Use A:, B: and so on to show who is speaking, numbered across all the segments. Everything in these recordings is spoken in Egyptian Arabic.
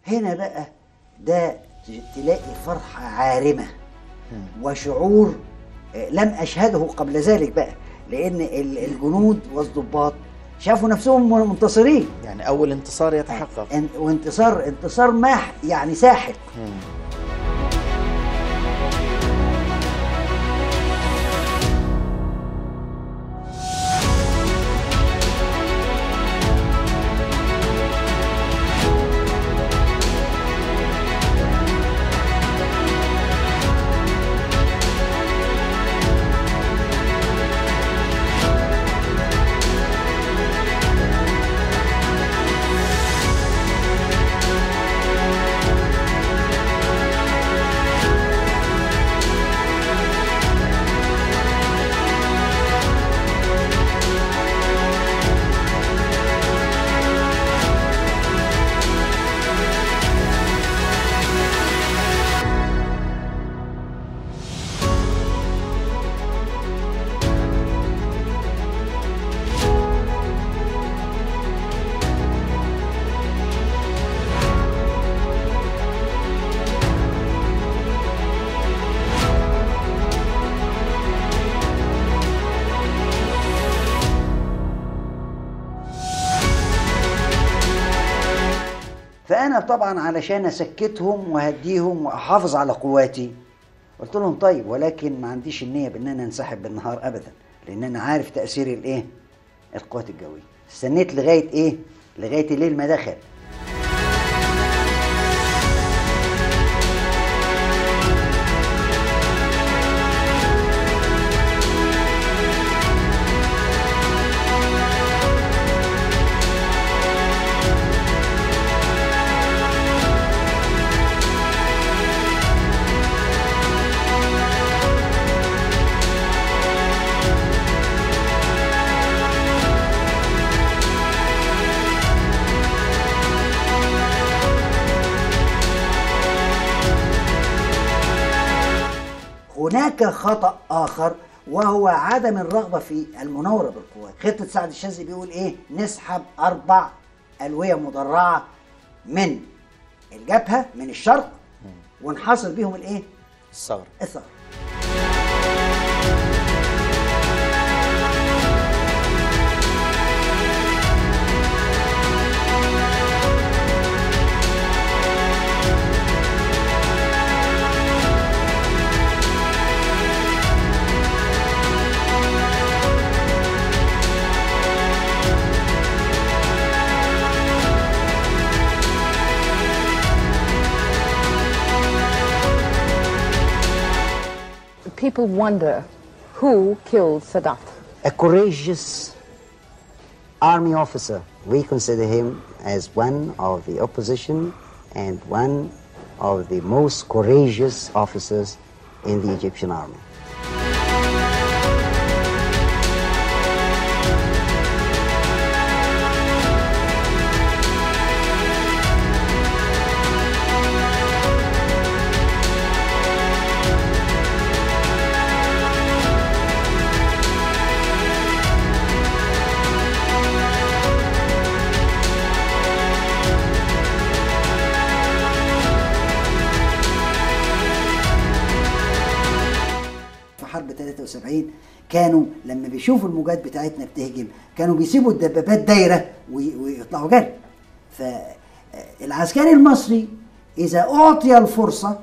A: هنا بقى ده ت- تلاقي فرحة عارمة وشعور آه، لم أشهده قبل ذلك بقى لأن ال- الجنود والضباط شافوا نفسهم منتصرين
B: يعني اول انتصار يتحقق
A: ان- وانتصار انتصار ماح يعني ساحق فانا طبعا علشان اسكتهم واهديهم واحافظ على قواتي قلت لهم طيب ولكن ما عنديش النيه بان انا انسحب بالنهار ابدا لان انا عارف تاثير الايه القوات الجويه استنيت لغايه ايه لغايه الليل ما دخل هناك خطأ آخر وهو عدم الرغبة في المناورة بالقوات خطة سعد الشاذلي بيقول إيه نسحب أربع ألوية مدرعة من الجبهة من الشرق ونحاصر بيهم الإيه
B: الثغر
A: الثغر
C: People wonder who killed Sadat.
D: a courageous army officer. We consider him as one of the opposition and one of the most courageous officers in the Egyptian army.
A: في حرب 73 كانوا لما بيشوفوا الموجات بتاعتنا بتهجم كانوا بيسيبوا الدبابات دايره وي- ويطلعوا جري فالعسكري المصري اذا اعطي الفرصه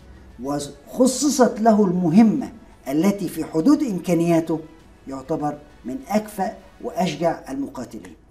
A: وخصصت له المهمه التي في حدود امكانياته يعتبر من اكفأ واشجع المقاتلين